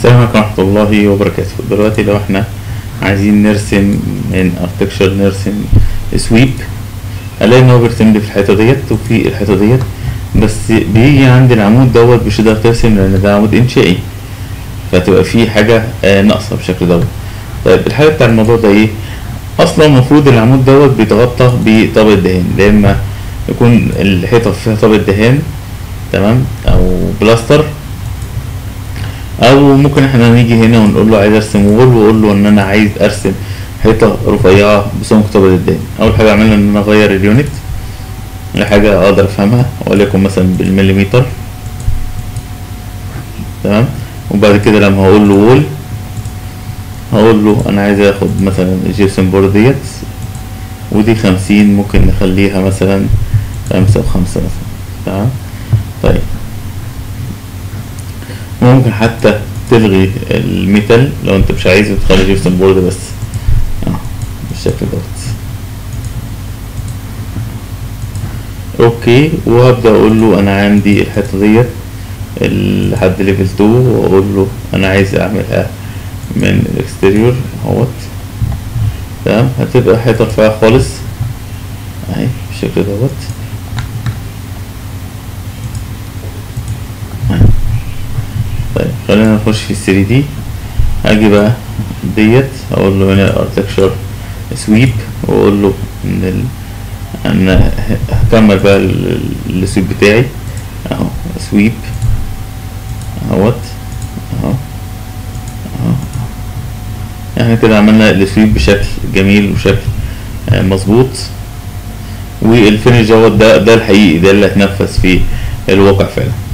السلام عليكم ورحمة الله وبركاته دلوقتي لو احنا عايزين نرسم من ارتكشر نرسم سويب هلاقي ان هو بيرسم لي في الحيطة ديت وفي الحيطة ديت بس بيجي عند العمود دوت مش هتقدر ترسم لان ده عمود انشائي فتبقى في حاجة آه، ناقصة بالشكل دوت طيب الحاجة بتاع الموضوع ده ايه اصلا المفروض العمود دوت بيتغطى بطبقة دهان يا اما يكون الحيطة فيها طبقة دهان تمام او بلاستر او ممكن احنا نيجي هنا ونقول له عايز ارسم وول واقول له ان انا عايز ارسم حيطه رفيعه بسمك طبقه الدهان اول حاجه اعملها ان انا اغير اليونت لحاجه اقدر افهمها وليكن مثلا بالمليمتر تمام وبعد كده لما هقول له وول هقول له انا عايز اخد مثلا الجيبسون بورد ديت ودي خمسين ممكن نخليها مثلا خمسة وخمسة مثلا تمام طيب ممكن حتى تلغي الميتال لو انت مش عايزه تخلي جيبسون بورد بس اه بالشكل دوت اوكي وهبدأ اقول له انا عندي الحتة ديت لحد ليفل 2 واقول له انا عايز اعملها من الاكستيريور اهوت تمام هتبقى حيطة رفيعة خالص اهي بالشكل دوت طيب خلينا نخش في 3 دي هاجي بقى ديت اقول له هنا ارتكشر سويب واقول له ان ال... انا هكمل بقى ال- السويب بتاعي اهو سويب اهوت اهو اهو احنا كده عملنا السويب بشكل جميل وشكل آه، مظبوط والفينش دوت ده ده الحقيقي ده اللي هتنفذ في الواقع فعلا